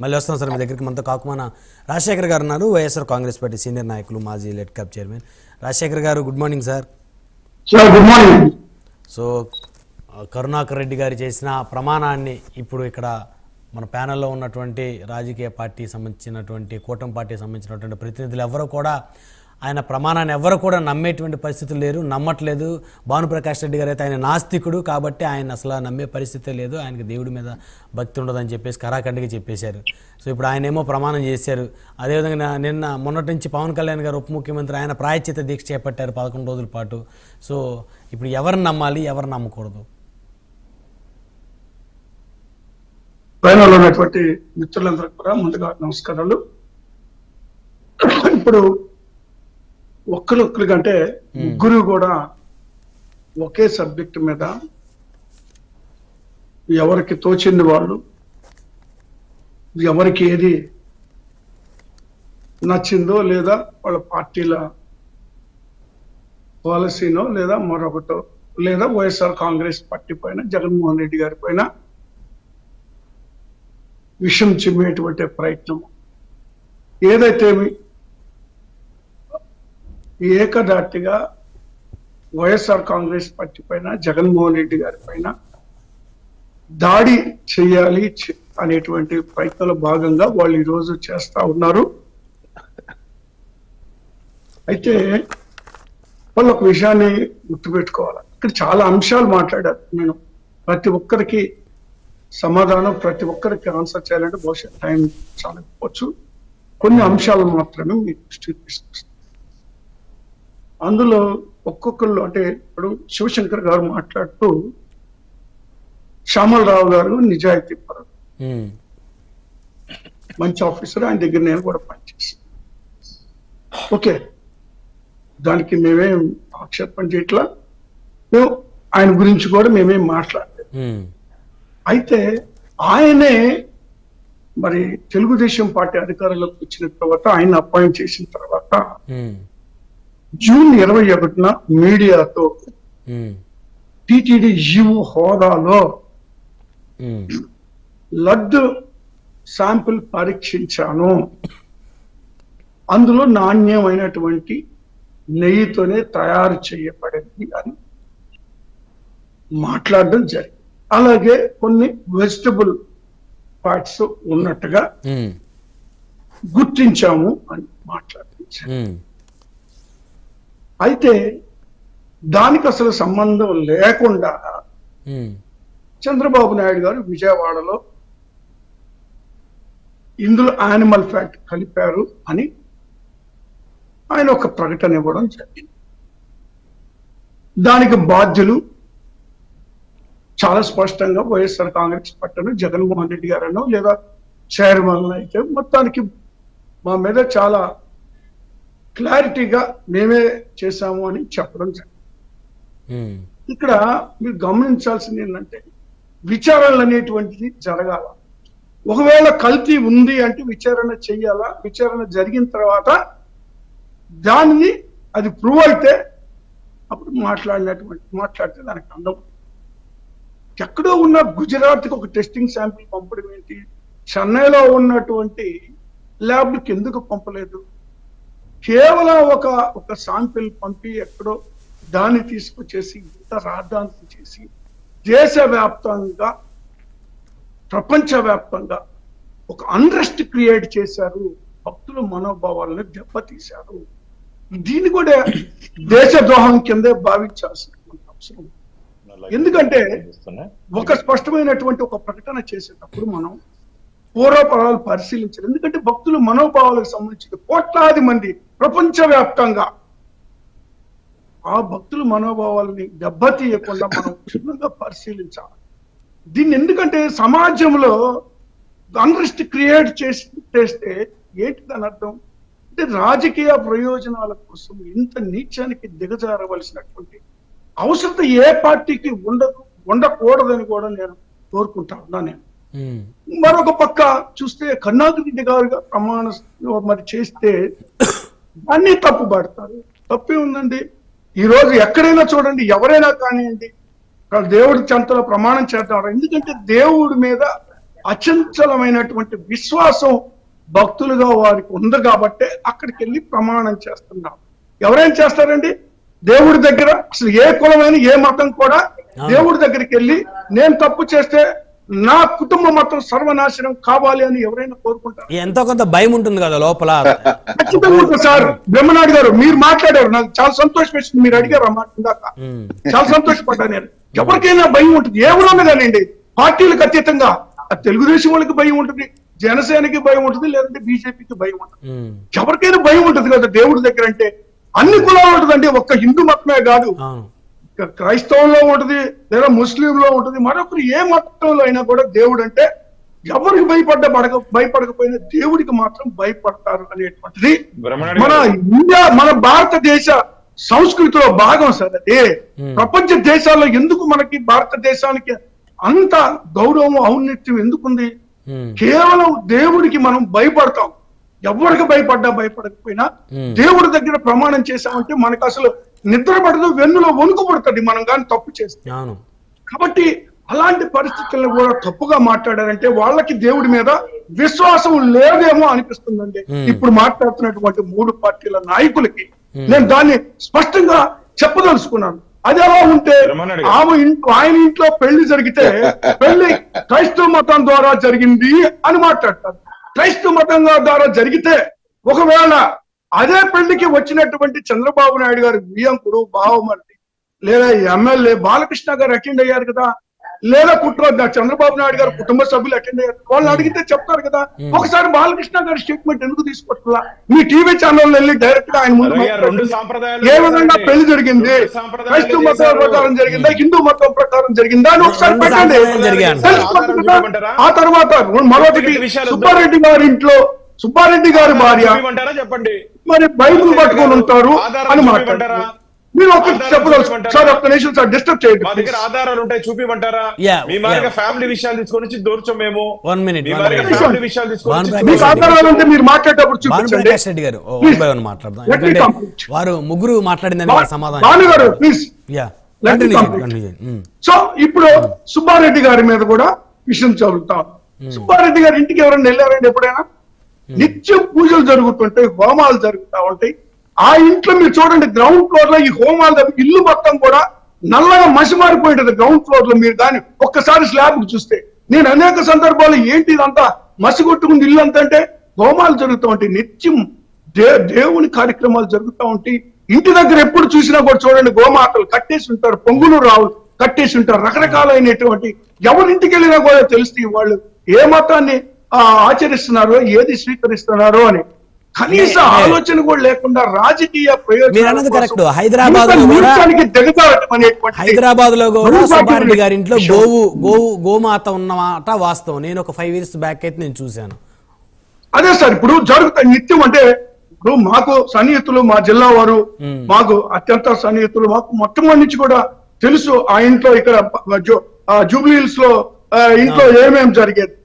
మళ్ళీ వస్తాం సార్ మీ దగ్గరికి మనతో కాకుమాన రాజశేఖర్ గారు ఉన్నారు వైఎస్ఆర్ కాంగ్రెస్ పార్టీ సీనియర్ నాయకులు మాజీ లెట్ కప్ చైర్మన్ రాజశేఖర్ గారు good morning sir sir good morning so ah, Karunakar Reddy గారు చేసిన ప్రమాణాన్ని ఇప్పుడు ఇక్కడ మన ప్యానెల్లో ఉన్నటువంటి రాజకీయ పార్టీ సంబంధించినటువంటి కూటమి పార్టీ సంబంధించినటువంటి ప్రతినిధులు ఎవరు కూడా ఆయన ప్రమాణాన్ని ఎవరు కూడా నమ్మేటువంటి పరిస్థితులు లేరు నమ్మట్లేదు భానుప్రకాష్ రెడ్డి గారు అయితే ఆయన నాస్తికుడు కాబట్టి ఆయన అసలు నమ్మే పరిస్థితే లేదు ఆయనకి దేవుడి మీద భక్తి ఉండదని చెప్పేసి కరాఖండిగా చెప్పేశారు సో ఇప్పుడు ఆయన ఏమో ప్రమాణం చేశారు అదేవిధంగా నిన్న మొన్నటి నుంచి పవన్ కళ్యాణ్ గారు ఉప ముఖ్యమంత్రి ఆయన ప్రాయశ్చిత దీక్ష చేపట్టారు పదకొండు రోజుల పాటు సో ఇప్పుడు ఎవరిని నమ్మాలి ఎవరిని నమ్మకూడదు పైనలో ఉన్నటువంటి మిత్రులందరికీ కూడా ముందుగా నమస్కారాలు ఇప్పుడు ఒక్కరు కంటే ముగ్గురు కూడా ఒకే సబ్జెక్ట్ మీద ఎవరికి తోచింది వాళ్ళు ఎవరికి ఏది నచ్చిందో లేదా వాళ్ళ పార్టీల పాలసీనో లేదా మరొకటో లేదా వైఎస్ఆర్ కాంగ్రెస్ పార్టీ పైన జగన్మోహన్ రెడ్డి గారి పైన విషం చిమ్మేటువంటి ప్రయత్నం ఏదైతేమి ఏకదాటిగా వైఎస్ఆర్ కాంగ్రెస్ పార్టీ పైన జగన్మోహన్ రెడ్డి గారి పైన దాడి చేయాలి చే- అనేటువంటి ప్రయత్నంలో భాగంగా వాళ్ళు ఈ రోజు చేస్తా ఉన్నారు అయితే వాళ్ళు ఒక విషయాన్ని గుర్తుపెట్టుకోవాలి ఇక్కడ చాలా అంశాలు మాట్లాడారు నేను ప్రతి ఒక్కరికి సమాధానం ప్రతి ఒక్కరికి ఆన్సర్ చేయాలంటే బహుశా టైం చాలకపోవచ్చు కొన్ని అంశాలు మాత్రమే మీ దృష్టికి తీసుకొస్తాను అందులో ఒక్కొక్కళ్ళు అంటే ఇప్పుడు శివశంకర్ గారు మాట్లాడుతూ శ్యామలరావు గారు నిజాయితీ పరుడు ఉమ్, మంచి ఆఫీసర్ ఆయన దగ్గర నేను కూడా పనిచేసాను ఓకే దానికి మేమేం ఆక్షేపణ చేయట్లా మేము ఆయన గురించి కూడా మేమేం మాట్లాడలేదు ఉమ్, అయితే ఆయనే మరి తెలుగుదేశం పార్టీ అధికారంలోకి వచ్చిన తర్వాత ఆయన అపాయింట్ చేసిన తర్వాత ఉమ్, జూన్ ఇరవై ఒకటిన మీడియాతో ఉమ్, టిటిడి జీవో హోదాలో ఉమ్, లడ్డు శాంపిల్ పరీక్షించాను అందులో నాణ్యమైనటువంటి నెయ్యితోనే తయారు చేయబడింది అని మాట్లాడడం జరిగింది అలాగే కొన్ని వెజిటబుల్ పార్ట్స్ ఉన్నట్టుగా ఉమ్, గుర్తించాము అని మాట్లాడించారు ఉమ్, అయితే దానికి అసలు సంబంధం లేకుండా ఉమ్, చంద్రబాబు నాయుడు గారు విజయవాడలో ఇందులో యానిమల్ ఫ్యాట్ కలిపారు అని ఆయన ఒక ప్రకటన ఇవ్వడం జరిగింది దానికి బాధ్యులు చాలా స్పష్టంగా వైఎస్ఆర్ కాంగ్రెస్ పట్టను జగన్మోహన్ రెడ్డి గారనో లేదా చైర్మన్ అయితే మొత్తానికి మా మీద చాలా క్లారిటీగా మేమే చేశాము అని చెప్పడం జరిగింది ఉమ్, ఇక్కడ మీరు గమనించాల్సింది ఏంటంటే విచారణలు అనేటువంటిది జరగాల ఒకవేళ కల్తీ ఉంది అంటే విచారణ చెయ్యాలా విచారణ జరిగిన తర్వాత దానిని అది ప్రూవ్ అయితే అప్పుడు మాట్లాడినటువంటి మాట్లాడితే దానికి అందం ఎక్కడో ఉన్న గుజరాత్కి ఒక టెస్టింగ్ శాంపిల్ పంపడం ఏంటి చెన్నైలో ఉన్నటువంటి ల్యాబ్కి ఎందుకు పంపలేదు కేవలం ఒక ఒక శాంపిల్ పంపి ఎక్కడో దాన్ని తీసుకొచ్చేసి ఇంత రాద్ధాంతం చేసి దేశవ్యాప్తంగా ప్రపంచవ్యాప్తంగా ఒక అన్రెస్ట్ క్రియేట్ చేశారు భక్తుల మనోభావాలను దెబ్బతీశారు దీన్ని కూడా దేశద్రోహం కిందే భావించాల్సినటువంటి అవసరం ఉంది. ఎందుకంటే ఒక స్పష్టమైనటువంటి ఒక ప్రకటన చేసేటప్పుడు మనం పూర్వపరాలు పరిశీలించాలి ఎందుకంటే భక్తుల మనోభావాలకు సంబంధించిన కోట్లాది మంది ప్రపంచవ్యాప్తంగా ఆ భక్తుల మనోభావాలని దెబ్బతీయకుండా మనం క్షుణ్ణంగా పరిశీలించాలి దీన్ని ఎందుకంటే సమాజంలో అన్రెస్ట్ క్రియేట్ చేసి చేస్తే ఏంటి దాని అర్థం అంటే రాజకీయ ప్రయోజనాల కోసం ఇంత నీచానికి దిగజారవలసినటువంటి అవసరత ఏ పార్టీకి ఉండదు ఉండకూడదని కూడా నేను కోరుకుంటా ఉన్నా నేను ఉమ్, మరొక పక్క చూస్తే కరుణాకరెడ్డి గారుగా ప్రమాణ మరి చేస్తే దాన్ని తప్పు పడతారు తప్పే ఉందండి ఈ రోజు ఎక్కడైనా చూడండి ఎవరైనా కానివ్వండి ఇక్కడ దేవుడి చెంతలో ప్రమాణం చేద్దాం ఎందుకంటే దేవుడి మీద అచంచలమైనటువంటి విశ్వాసం భక్తులుగా వారికి ఉంది కాబట్టే అక్కడికి వెళ్ళి ప్రమాణం చేస్తున్నాం ఎవరేం చేస్తారండి దేవుడి దగ్గర అసలు ఏ కులమైన ఏ మతం కూడా దేవుడి దగ్గరికి వెళ్ళి నేను తప్పు చేస్తే నా కుటుంబ మతం సర్వనాశనం కావాలి అని ఎవరైనా కోరుకుంటారు ఎంతో కొంత భయం ఉంటుంది కదా లోపల ఖచ్చితంగా ఉంటుంది సార్ బ్రహ్మనాయుడు గారు మీరు మాట్లాడారు నాకు చాలా సంతోషం వేసింది మీరు అడిగారు అన్నమాట ఇందాక ఉమ్, చాలా సంతోషపడ్డా నేను ఎవరికైనా భయం ఉంటుంది ఎవరున్నా కానివ్వండి పార్టీలకు అతీతంగా ఆ తెలుగుదేశం వాళ్ళకి భయం ఉంటుంది జనసేనకి భయం ఉంటుంది లేదంటే బీజేపీకి భయం ఉంటుంది ఉమ్, ఎవరికైనా భయం ఉంటుంది కదా దేవుడి దగ్గర అంటే అన్ని కులాలు ఉంటుందండి ఒక్క హిందూ మతమే కాదు అవును ఇక క్రైస్తవంలో ఉంటుంది లేదా ముస్లింలో ఉంటుంది మరొకరు ఏ మతంలో అయినా కూడా దేవుడు అంటే ఎవరికి భయపడ్డ పడక భయపడకపోయినా దేవుడికి మాత్రం భయపడతారు అనేటువంటిది బ్రహ్మనాయుడు మన గారు. ఇండియా మన భారతదేశ సంస్కృతిలో భాగం సార్ అది Hmm. ప్రపంచ దేశాల్లో ఎందుకు మనకి భారతదేశానికి అంత గౌరవం ఔన్నత్యం ఎందుకుంది ఉమ్, కేవలం దేవుడికి మనం భయపడతాం ఎవరికి భయపడ్డా భయపడకపోయినా Hmm. దేవుడి దగ్గర ప్రమాణం చేశామంటే మనకు అసలు నిద్ర పడదు వెన్నులో వణుకు పడుతుంది మనం కానీ తప్పు చేస్తే అవును కాబట్టి అలాంటి పరిస్థితులను కూడా తప్పుగా మాట్లాడారంటే వాళ్ళకి దేవుడి మీద విశ్వాసం లేదేమో అనిపిస్తుందండి Hmm. ఇప్పుడు మాట్లాడుతున్నటువంటి మూడు పార్టీల నాయకులకి నేను దాన్ని స్పష్టంగా చెప్పదలుచుకున్నాను అది ఎలా ఉంటే బ్రహ్మనాయుడు గారు. ఆమె ఇంట్లో ఆయన ఇంట్లో పెళ్లి జరిగితే పెళ్లి క్రైస్తవ మతం ద్వారా జరిగింది అని మాట్లాడతారు క్రైస్తవ మతం ద్వారా జరిగితే ఒకవేళ అదే పెళ్లికి వచ్చినటువంటి చంద్రబాబు నాయుడు గారి వియంకుడు బావమర్ది లేదా ఎమ్మెల్యే బాలకృష్ణ గారు అటెండ్ అయ్యారు కదా లేదా కుట్ర చంద్రబాబు నాయుడు గారు కుటుంబ సభ్యులు అటెండ్ అయ్యారు వాళ్ళు అడిగితే చెప్తారు కదా ఒకసారి బాలకృష్ణ గారి స్టేట్మెంట్ ఎందుకు తీసుకోవట్లా మీ టీవీ ఛానల్ వెళ్ళి డైరెక్ట్ గా ఆయన ముందు అయ్యా, రెండు మాట్లాడండి. సాంప్రదాయాలు ఏ విధంగా చేశారండి. పెళ్లి జరిగింది రెండు సాంప్రదాయాలు క్రైస్తవ మతం చేశారు. ప్రకారం జరిగిందా హిందూ మతం ప్రకారం జరిగిందా అని ఒకసారి రెండు పెట్టండి సాంప్రదాయాలు జరిగాయి. తెలుసుకోవచ్చు కదా? చూపించమంటారా? ఆ తర్వాత మరొకటి వ్యక్తిగత విషయాలు వద్దు. సుబ్బారెడ్డి గారి ఇంట్లో సుబ్బారెడ్డి గారి భార్య చూపించమంటారా చెప్పండి మరి బైబుల్ పట్టుకొని ఉంటారు ఆధారాలు అని చూపించమంటారా? మాట్లాడారు మీరు ఒకటి ఆధారాలు చెప్పదలుచు చూపించమంటారా? సార్ ఒక్క నిమిషం సార్ డిస్టర్బ్ చేయండి మా దగ్గర ఆధారాలు ఉంటాయి చూపిమంటారా Yeah, మీ మాదిరిగా yeah. ఫ్యామిలీ విషయాలు తీసుకొని వచ్చి దూర్చం మేము One minute, మీ one మాదిరిగా minute. ఫ్యామిలీ విషయాలు తీసుకొని One వచ్చి minute. మీకు చూపించం. ఆధారాలు ఉంటే మీరు మాట్లాడేటప్పుడు చూపించండి భానుప్రకాష్ రెడ్డి గారు ఓ, Please. one by one మాట్లాడదాం Let me ఎందుకంటే complete. వారు ముగ్గురు మాట్లాడిందని బా- వాళ్ళ సమాధానం భాను గారు please yeah Let me continue చేయండి, complete. కంటిన్యూ చేయండి. ఉమ్, సో ఇప్పుడు సుబ్బారెడ్డి గారి మీద కూడా విషయం చదువుతాం సుబ్బారెడ్డి గారి ఇంటికి ఎవరైనా వెళ్ళారండి ఎప్పుడైనా నిత్యం పూజలు జరుగుతుంటాయి హోమాలు జరుగుతా ఉంటాయి ఆ ఇంట్లో మీరు చూడండి గ్రౌండ్ ఫ్లోర్ లో ఈ హోమాలు జరిపి ఇల్లు మొత్తం కూడా నల్లగా మసి మారిపోయింటది గ్రౌండ్ ఫ్లోర్ లో మీరు దాన్ని ఒక్కసారి స్లాబ్ చూస్తే నేను అనేక సందర్భాల్లో ఏంటి ఇదంతా మసి కొట్టుకుంది ఇల్లు అంతా అంటే హోమాలు జరుగుతూ ఉంటాయి నిత్యం దే దేవుని కార్యక్రమాలు జరుగుతూ ఉంటాయి ఇంటి దగ్గర ఎప్పుడు చూసినా కూడా చూడండి గోమాతలు కట్టేసి ఉంటారు పొంగులు రావులు కట్టేసి ఉంటారు రకరకాలైనటువంటి ఎవరింటికి వెళ్ళినా కూడా తెలుస్తాయి వాళ్ళు ఏ మతాన్ని ఆ, ఆచరిస్తున్నారో ఏది స్వీకరిస్తున్నారో అని కనీస లే- ఆలోచన కూడా లేకుండా రాజకీయ మీరు ప్రయోజనాల అన్నది కోసం కరెక్ట్. హైదరాబాద్ లో ఇంత కూడా- నీచానికి దిగజారటం అనేటువంటిది హైదరాబాద్ లో కూడా రెండు సుబ్బారెడ్డి పార్టీలు గారి ఇంట్లో విషయం. గోవు గోవు గోమాత ఉన్నమాట వాస్తవం నేను ఒక ఫైవ్ ఇయర్స్ బ్యాక్ అయితే నేను చూశాను అదే సార్ ఇప్పుడు జరుగుతాయి నిత్యం అంటే ఇప్పుడు మాకు సన్నిహితులు మా జిల్లా వారు మ్మ్. మాకు అత్యంత సన్నిహితులు మాకు మొట్టమొదటి నుంచి కూడా తెలుసు ఆ ఇంట్లో ఇక్కడ జూ- ఆ జూబ్లీ హిల్స్ లో ఆ, ఇంట్లో ఏమేం జరిగేది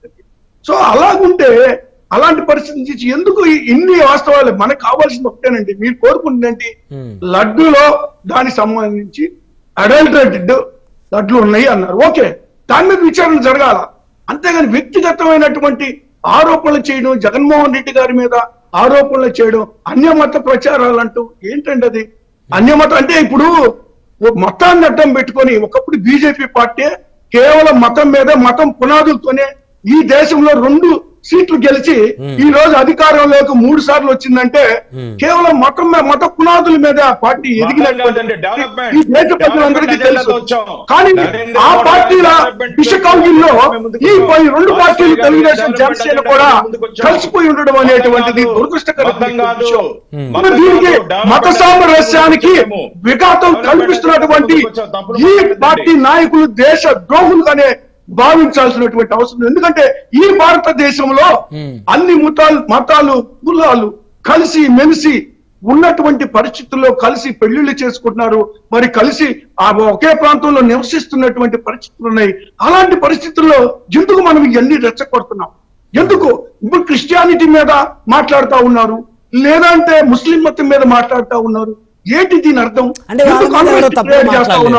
సో అలాగుంటే అలాంటి పరిస్థితి నుంచి ఎందుకు ఈ- ఇన్ని వాస్తవాలు మనకు కావాల్సింది ఒకటేనండి మీరు కోరుకుంటుందండి మ్మ్. లడ్డులో దానికి సంబంధించి అడల్టరేటెడ్ లడ్లు ఉన్నాయి అన్నారు ఓకే దాని మీద విచారణ జరగాల అంతేగాని వ్యక్తిగతమైనటువంటి ఆరోపణలు చేయడం జగన్మోహన్ రెడ్డి గారి మీద ఆరోపణలు చేయడం అన్యమత ప్రచారాలు అంటూ ఏంటండి అది అన్యమత అంటే ఇప్పుడు ఓ మతాన్ని అడ్డం పెట్టుకొని ఒకప్పుడు బీజేపీ పార్టీ కేవలం మతం మీద మతం పునాదులతోనే ఈ దేశంలో రెండు సీట్లు గెలిచి ఈ రోజు అధికారంలోకి మూడు సార్లు వచ్చిందంటే కేవలం మతం మీద మత పునాదుల మీద ఆ పార్టీ ఎదిగినటువంటి కాదండి, development. ఈ దేశ ప్రజలందరికీ Development తెలుసు అజెండాతో వచ్చాం. కానీ నరేంద్ర ఆ మోడీ పార్టీల development విష కౌగిల్లో మేము ముందుకు ఈ వచ్చాం. పై రెండు వాజ్పేయి పార్టీలు గారు తెలుగుదేశం development జనసేన agenda కూడా మేము ముందుకు వచ్చాం. కలిసిపోయి ఉండడం అనేటువంటిది మతం దురదృష్టకరమైన కాదు. విషయం. మతం మరి దీనికి కాదు. Development మత agenda సామరస్యానికి మేము ముందుకు వచ్చాము. విఘాతం Development కల్పిస్తున్నటువంటి agenda ముందుకు వచ్చాం. తప్పుడు ఈ మాట్లాడకండి. పార్టీ నాయకులు దేశ ద్రోహులుగానే భావించాల్సినటువంటి అవసరం ఉంది. ఎందుకంటే ఈ భారతదేశంలో Hmm. అన్ని మతాలు మతాలు కులాలు కలిసి మెలిసి ఉన్నటువంటి పరిస్థితుల్లో కలిసి పెళ్లిళ్ళు చేసుకుంటున్నారు మరి కలిసి ఆ ఒకే ప్రాంతంలో నివసిస్తున్నటువంటి పరిస్థితులు ఉన్నాయి అలాంటి పరిస్థితుల్లో ఎందుకు మనం ఇవన్నీ రెచ్చగొడుతున్నాం ఎందుకు ఇప్పుడు క్రిస్టియానిటీ మీద మాట్లాడుతా ఉన్నారు లేదంటే ముస్లిం మతం మీద మాట్లాడుతా ఉన్నారు ఏంటి దీని అర్థం అంటే వాళ్ళ ఎందుకు మీద ఎవరో conflict తప్పుగా create చేస్తా మాట్లాడలేదు. ఉన్నారు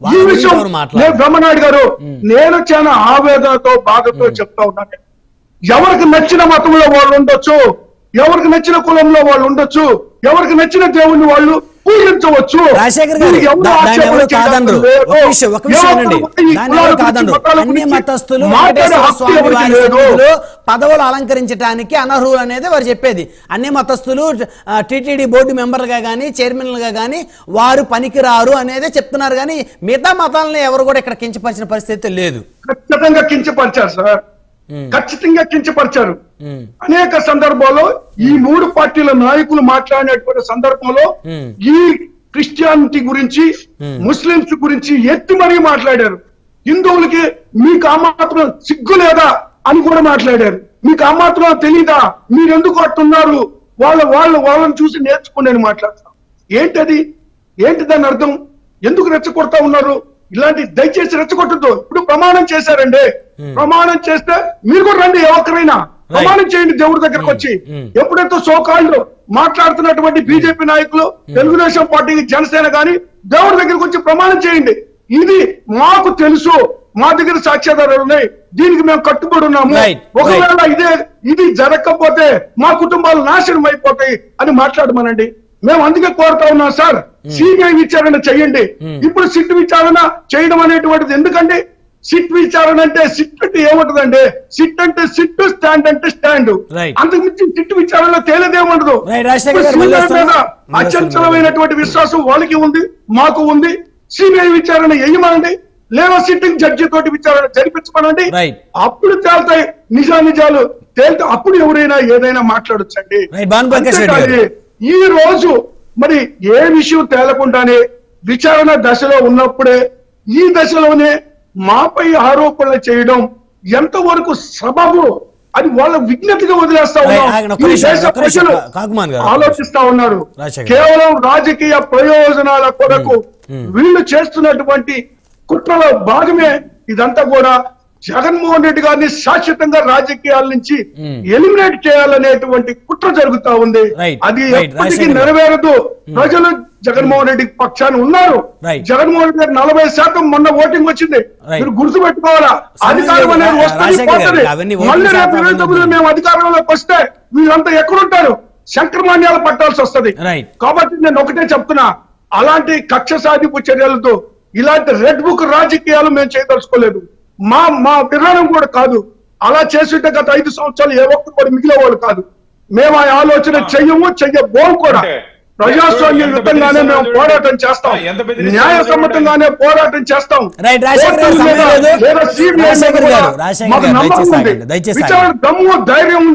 వాళ్ళ ఈ గురించి విషయం ఎవరు మాట్లాడరు. నేను బ్రహ్మనాయుడు గారు నేను చాలా ఆవేదనతో బాధతో చెప్తా ఉన్నాను ఎవరికి నచ్చిన మతంలో వాళ్ళు ఉండొచ్చు ఎవరికి నచ్చిన కులంలో వాళ్ళు ఉండొచ్చు ఎవరికి నచ్చిన దేవుణ్ణి వాళ్ళు పూజించవచ్చు రాజశేఖర్ గారు దీనికి ఎవరు దా- దాన్ని ఆక్షేపణ ఎవరు చేయడానికి కాదనరు లేదు. ఒక విషయం ఒక విషయం ఎవరు వినండి ఈ దాన్ని కులాల ఎవరు గురించి, కాదనరు మతాల అన్ని గురించి మతస్థులు మాట్లాడే వెంకటేశ్వర హక్కు స్వామి ఎవరికి వారి లేదు. సన్నిధిలో పదవులు అలంకరించడానికి అనర్హులు అనేది వారు చెప్పేది అన్ని మతస్థులు టీటీడీ బోర్డు మెంబర్లుగా కానీ చైర్మన్లుగా కానీ వారు పనికిరారు అనేదే చెప్తున్నారు కానీ మిగతా మతాలను ఎవరు కూడా ఇక్కడ కించపరిచిన పరిస్థితి లేదు ఖచ్చితంగా కించపరిచారు సార్ ఉమ్, ఖచ్చితంగా కించపరిచారు ఉమ్, అనేక సందర్భాల్లో ఈ మూడు పార్టీల నాయకులు మాట్లాడినటువంటి సందర్భంలో ఉమ్. ఈ క్రిస్టియానిటీ గురించి Hmm. ముస్లింస్ గురించి ఎత్తి మరీ మాట్లాడారు హిందువులకి మీకు ఆ మాత్రం సిగ్గు లేదా అని కూడా మాట్లాడారు మీకు ఆ మాత్రం తెలీదా మీరు ఎందుకు అట్టున్నారు వాళ్ళ వాళ్ళు వాళ్ళని చూసి నేర్చుకోండి అని మాట్లాడతాం ఏంటది ఏంటి దాని అర్థం ఎందుకు రెచ్చగొడతా ఉన్నారు ఇలాంటి దయచేసి రెచ్చగొట్టద్దు ఇప్పుడు ప్రమాణం చేశారండి ప్రమాణం చేస్తే మీరు కూడా రండి ఏ ఒక్కరైనా ప్రమాణం చేయండి దేవుడి దగ్గరకు వచ్చి Hmm. ఎప్పుడైతే సోకాళ్ళు మాట్లాడుతున్నటువంటి బీజేపీ నాయకులు తెలుగుదేశం పార్టీకి జనసేన గాని దేవుడి దగ్గరకు వచ్చి ప్రమాణం చేయండి ఇది మాకు తెలుసు మా దగ్గర సాక్ష్యాధారాలు ఉన్నాయి దీనికి మేము కట్టుబడి ఉన్నాము Right, ఒకవేళ ఇదే ఇది జరగకపోతే మా కుటుంబాలు నాశనం అయిపోతాయి అని మాట్లాడమనండి మేము అందుకే కోరుతా ఉన్నాం సార్ సిబిఐ విచారణ చేయండి ఇప్పుడు సిట్ విచారణ చేయడం అనేటువంటిది ఎందుకండి సిట్ విచారణ అంటే సిట్ అంటే ఏముంటదండి సిట్ అంటే సిట్ స్టాండ్ అంటే స్టాండ్ Right. అంతకు మించి సిట్ విచారణలో తేలేదేముండదు Right, రాజశేఖర్ ఇప్పుడు గారు మళ్ళీ సిబిఐ మీద వస్తున్నారు. మళ్ళీ అచంచలమైనటువంటి విశ్వాసం వాళ్ళకి ఉంది మాకు ఉంది సిబిఐ విచారణ వేయమనండి లేదా సిట్టింగ్ జడ్జి తోటి విచారణ జరిపించమనండి Right. అప్పుడు తేల్తాయి నిజా నిజాలు తేలితే అప్పుడు ఎవరైనా ఏదైనా మాట్లాడొచ్చండి Right, భాను ప్రకాష్ రెడ్డి గారు. అంతేకాని ఈ రోజు మరి ఏ విషయం తేలకుండానే విచారణ దశలో ఉన్నప్పుడే ఈ దశలోనే మాపై ఆరోపణలు చేయడం ఎంతవరకు సబబు అని వాళ్ళ విజ్ఞతగా వదిలేస్తా ఉన్నాం Right, ఆగండి, ఒక్క ఈ నిమిషం, దేశ ఒక్క నిమిషం. ప్రజలు కాకుమాన్ గారు, ఒక్క ఆలోచిస్తా ఉన్నారు రాజశేఖర్. కేవలం రాజకీయ ప్రయోజనాల కొరకు వీళ్ళు చేస్తున్నటువంటి కుట్రలో భాగమే ఇదంతా కూడా జగన్మోహన్ రెడ్డి గారిని శాశ్వతంగా రాజకీయాల నుంచి Hmm. ఎలిమినేట్ చేయాలనేటువంటి కుట్ర జరుగుతా ఉంది Right, అది right, ఎప్పటికీ రాజశేఖర్ గారు. నెరవేరదు ప్రజలు జగన్మోహన్ రెడ్డి పక్షాన ఉన్నారు Right. జగన్మోహన్ రెడ్డి గారు నలభై శాతం మొన్న ఓటింగ్ వచ్చింది Right. మీరు గుర్తు పెట్టుకోవాలా సమయం అధికారం లేదు. అనేది రా- వస్తుంది రాజశేఖర్ గారు, పోతుంది. అవన్నీ ఓటింగ్ మళ్ళీ రేపు శాతం ఇరవై తొమ్మిదిలో ఉండదు. మేము అధికారంలోకి వస్తే వీళ్ళంతా ఎక్కడుంటారు శంకరమాన్యాలు పట్టాల్సి వస్తది Right. కాబట్టి నేను ఒకటే చెప్తున్నా అలాంటి కక్ష సాధింపు చర్యలతో ఇలాంటి రెడ్ బుక్ రాజకీయాలు మేము చేయదలుచుకోలేదు మా మా విధానం కూడా కాదు అలా చేస్తుంటే గత ఐదు సంవత్సరాలు ఏ ఒక్కరు కూడా మిగిలే వాళ్ళు కాదు మేము ఆ ఆలోచన చెయ్యము చెయ్యబోం కూడా అంటే ప్రజాస్వామ్య ఎంత యుద్ధంగానే మేము బెదిరిస్తున్నారో పోరాటం చేస్తాం ఎంత బెదిరిస్తున్నారో న్యాయసమ్మతంగానే పోరాటం చేస్తాం రైట్, రాజశేఖర్ గారు, కోర్టుల మీద సమయం లేదు. లేదా CBI మీద రాజశేఖర్ కూడా గారు, రాజశేఖర్ మాకు గారు, నమ్మకం దయచేసి ఉంది. ఆగండి, దయచేసి విచారణ దమ్ము ధైర్యం